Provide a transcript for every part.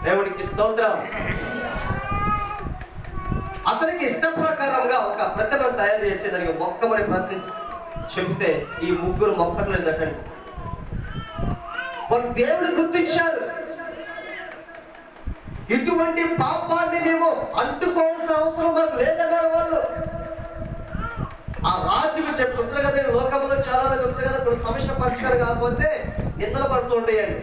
దేవుడికి స్తోత్రం అతనికి ఇష్ట ప్రకారంగా ఒక ప్రతిమను తయారు చేసి దానికి మొక్కమని ప్రతి చెప్తే ఈ ముగ్గురు మొక్కట్లేదటండి వాళ్ళు దేవుడు గుర్తించారు ఇటువంటి పాపాన్ని మేము అంటుకోవాల్సిన అవసరం మనకు లేదన్నారు వాళ్ళు ఆ రాజుకు చెప్తుంటారు కదా ఈ లోకంలో చాలా మంది ఉంటారు కదా కొన్ని సమస్య పరిష్కారం కాకపోతే నిందలు పడుతూ ఉంటాయండి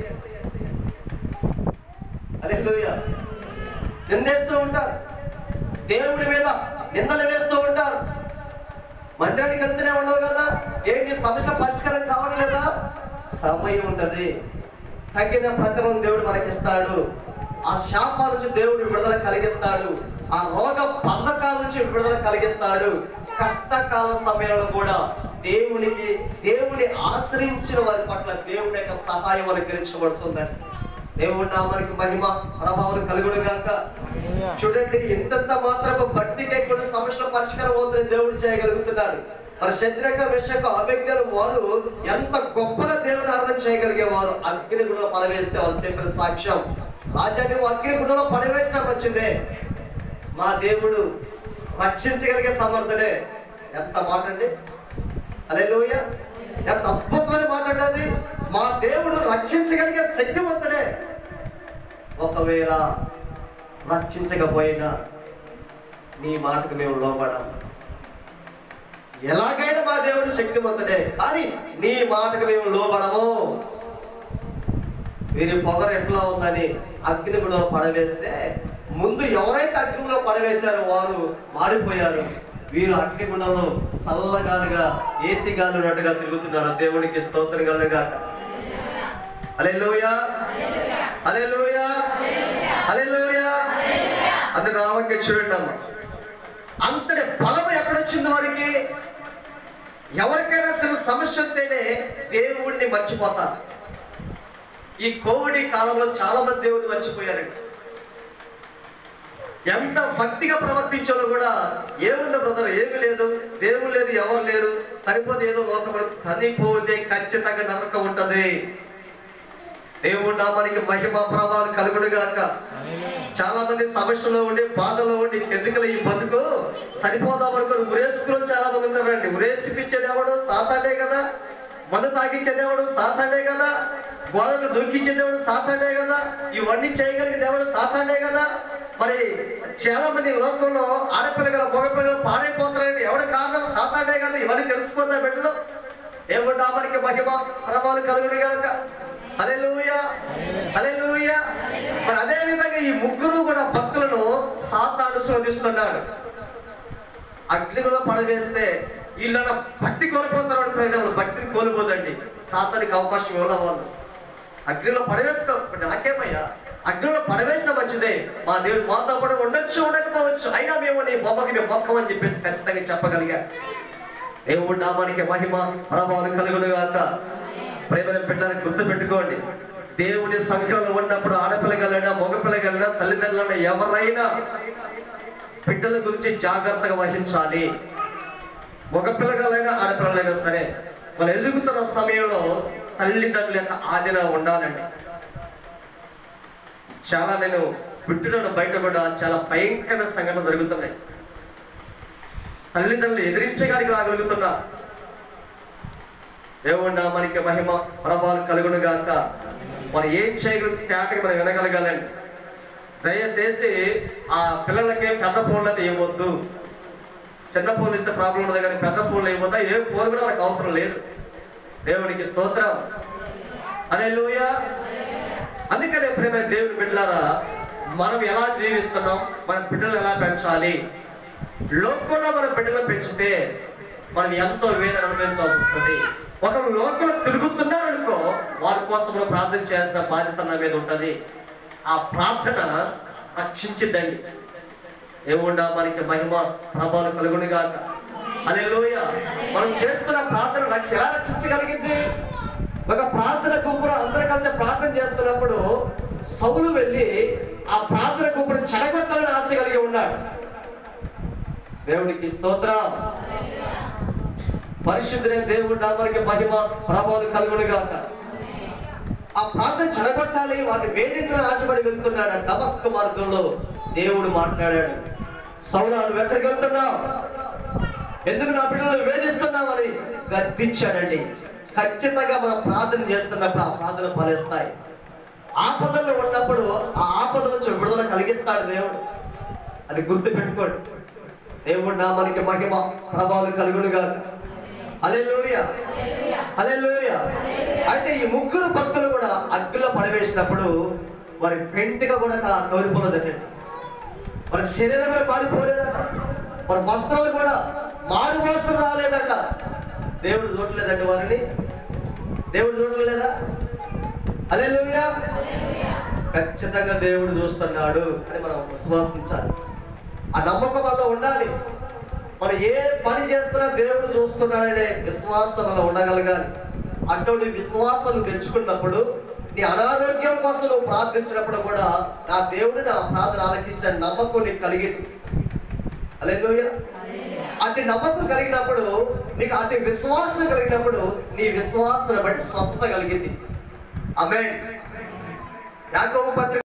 అదే నిందేస్తూ ఉంటారు దేవుడి మీద నిందలు వేస్తూ ఉంటారు మందిరానికి వెళ్తూనే ఉండవు కదా ఏంటి సమస్య పరిష్కారం కావడం లేదా సమయం ఉంటది తగిన ప్రతిఫలం దేవుడు మనకిస్తాడు ఆ శాపాల నుంచి దేవుడు విడుదల కలిగిస్తాడు ఆ రోగ బంధకాల నుంచి విడుదల కలిగిస్తాడు కష్టకాల సమయంలో కూడా దేవునికి దేవుని ఆశ్రయించిన వారి పట్ల దేవుని యొక్క సహాయం అనుగ్రహించబడుతుందండి దేవుడు నామానికి మహిమ ప్రభావం కలుగుడు గాక చూడండి ఇంతంత మాత్రపు భక్తికే కొన్ని సమస్యల పరిష్కారం అవుతుంది దేవుడు చేయగలుగుతున్నాడు మరి శత్రక విషయకు అభిజ్ఞలు వారు ఎంత గొప్పగా దేవుని అర్థం చేయగలిగేవారు అగ్ని గుణంలో పడవేస్తే వాళ్ళు చెప్పిన సాక్ష్యం రాజా నువ్వు అగ్ని గుణంలో పడవేసిన వచ్చిందే మా దేవుడు రక్షించగలిగే సమర్థుడే ఎంత మాట అండి అదే ఎంత అద్భుతమైన మాట అండి అది మా దేవుడు రక్షించగలిగే శక్తివంతుడే ఒకవేళ రక్షించకపోయినా నీ మాటకు మేము లోపడాలి ఎలాగైనా మా దేవుడు శక్తివంతుడే కానీ నీ మాటకు మేము లోబడము వీరి పొగరు ఎట్లా ఉందని అగ్నిగుణలో పడవేస్తే ముందు ఎవరైతే అగ్నిగుణలో పడవేశారో వారు మారిపోయారు వీరు అగ్నిగుణంలో చల్లగాలుగా ఏసీ గాలు ఉన్నట్టుగా తిరుగుతున్నారు దేవునికి స్తోత్రం కలుగా అలెలుయా అలెలుయా అలెలుయా అది రావకే చూడండి అమ్మ అంతటి బలం ఎక్కడొచ్చింది వారికి ఎవరికైనా అసలు సమస్య వస్తేనే దేవుణ్ణి మర్చిపోతారు ఈ కోవిడ్ కాలంలో చాలా మంది దేవుడిని మర్చిపోయారండి ఎంత భక్తిగా ప్రవర్తించాలో కూడా ఏముంది బ్రదర్ ఏమి లేదు దేవుడు లేదు ఎవరు లేరు సరిపోతే ఏదో లోకం కనిపోతే ఖచ్చితంగా నరకం ఉంటది దేవుడు నామానికి మహిమ ప్రభావాలు కలుగుడు గాక చాలా మంది సమస్యలో ఉండి బాధలో ఉండి ఎందుకల ఈ బతుకు సరిపోదాం అనుకుని ఉరేసుకుని చాలా మంది ఉంటారండి ఉరేసిపించేది ఎవడు సాతాడే కదా మందు తాగించేది ఎవడు సాతాడే కదా గోడలు దూకించేది ఎవడు సాతాడే కదా ఇవన్నీ చేయగలిగేది ఎవడు సాతాడే కదా మరి చాలా మంది లోకంలో ఆడపిల్లగల మగపిల్లలు పాడైపోతారండి ఎవడ కారణం సాతాడే కదా ఇవన్నీ తెలుసుకుందా బిడ్డలు దేవుడు నామానికి మహిమ ప్రభావాలు కలుగుడు గాక హల్లెలూయా హల్లెలూయా మరి అదే విధంగా ఈ ముగ్గురు కూడా భక్తులను సాతాను శోధిస్తున్నాడు అగ్నిలో పడవేస్తే వీళ్ళ భక్తి కోల్పోతారు ప్రజలు భక్తిని కోల్పోదండి సాతానికి అవకాశం ఇవ్వడం వాళ్ళు అగ్నిలో పడవేస్తాం ఇప్పుడు నాకేమయ్యా అగ్నిలో పడవేసిన మంచిదే మా దేవుడు మాతో కూడా ఉండొచ్చు ఉండకపోవచ్చు అయినా మేము నీ బొమ్మకి మేము మొక్కం అని చెప్పేసి ఖచ్చితంగా చెప్పగలిగా దేవుడు నామానికి మహిమ ప్రభావం కలుగును గాక ప్రేమ బిడ్డలను గుర్తు పెట్టుకోండి దేవుని సంఖ్యలో ఉన్నప్పుడు ఆడపిల్లగలైనా మగపిల్లగలైనా తల్లిదండ్రులైనా ఎవరైనా బిడ్డల గురించి జాగ్రత్తగా వహించాలి మగపిల్లగలైనా ఆడపిల్లలైనా సరే మనం ఎదుగుతున్న సమయంలో తల్లిదండ్రుల యొక్క ఆదిన ఉండాలండి చాలా నేను పుట్టిన బయట కూడా చాలా భయంకర సంఘటన జరుగుతున్నాయి తల్లిదండ్రులు ఎదిరించడానికి రాగలుగుతున్నా దేవుడు నామానికి మహిమ ప్రభావం కలుగును గాక మనం ఏం చేయగలిగితే తేటగా మనం వినగలగాలండి దయచేసి ఆ పిల్లలకి పెద్ద ఫోన్లు అయితే ఇవ్వద్దు చిన్న ఫోన్లు ఇస్తే ప్రాబ్లం ఉండదు కానీ పెద్ద ఫోన్లు ఇవ్వద్దా ఏ ఫోన్ కూడా మనకు అవసరం లేదు దేవునికి స్తోత్రం అదే అందుకనే ప్రేమ దేవుని బిడ్డలారా మనం ఎలా జీవిస్తున్నాం మన బిడ్డలు ఎలా పెంచాలి లోకంలో మన బిడ్డలు పెంచితే మనం ఎంతో వేదన అనుభవించాల్సి వస్తుంది ఒక లోకంలో తిరుగుతున్నారనుకో వారి కోసం మనం ప్రార్థన చేయాల్సిన బాధ్యత నా మీద ఉంటుంది ఆ ప్రార్థన రక్షించిద్దండి ఏముండా మనకి మహిమ ప్రభావం కలుగునిగా అదే మనం చేస్తున్న ప్రార్థన రక్ష ఎలా రక్షించగలిగింది ఒక ప్రార్థన గుంపులో అందరూ కలిసి ప్రార్థన చేస్తున్నప్పుడు సౌలు వెళ్ళి ఆ ప్రార్థన గుంపును చెడగొట్టాలని ఆశ కలిగి ఉన్నాడు దేవుడికి స్తోత్రం పరిశుద్ధులైన దేవుడు నామానికి మహిమ ప్రభావం కలుగును గాక ఆ ప్రాంతం చెడగొట్టాలి వారిని వేధించాలని ఆశపడి వెళ్తున్నాడు ఆ దమస్క మార్గంలో దేవుడు మాట్లాడాడు సౌలా నువ్వు ఎక్కడికి వెళ్తున్నావు ఎందుకు నా బిడ్డలను వేధిస్తున్నామని గర్తించాడండి ఖచ్చితంగా మనం ప్రార్థన చేస్తున్నప్పుడు ఆ ప్రార్థన ఫలిస్తాయి ఆపదలు ఉన్నప్పుడు ఆ ఆపద నుంచి విడుదల కలిగిస్తాడు దేవుడు అది గుర్తు పెట్టుకోండి దేవుడు నామానికి మహిమ ప్రభావం కలుగునుగా అలెలుయ అలెలుయ అయితే ఈ ముగ్గురు భక్తులు కూడా అగ్గిలో పడవేసినప్పుడు వారి పెంటిగా కూడా కా- కవిలిపోలేదండి వారి శరీరం కూడా మాడిపోలేదట వారి వస్త్రాలు కూడా మాడు వాసన రాలేదట దేవుడు చూడలేదండి వారిని దేవుడు చూడలేదా అదే ఖచ్చితంగా దేవుడు చూస్తున్నాడు అని మనం విశ్వాసించాలి ఆ నమ్మకం వల్ల ఉండాలి మనం ఏ పని చేస్తున్నా దేవుడు చూస్తున్నాడనే విశ్వాసం వల్ల ఉండగలగాలి అటువంటి విశ్వాసం నువ్వు తెచ్చుకున్నప్పుడు నీ అనారోగ్యం కోసం నువ్వు ప్రార్థించినప్పుడు కూడా నా దేవుడు నా ప్రార్థన ఆలకించే నమ్మకం నీకు కలిగింది అలెలుయ అటు నమ్మకం కలిగినప్పుడు నీకు అటు విశ్వాసం కలిగినప్పుడు నీ విశ్వాసం బట్టి స్వస్థత కలిగింది ఆమె యాకోబు పత్రిక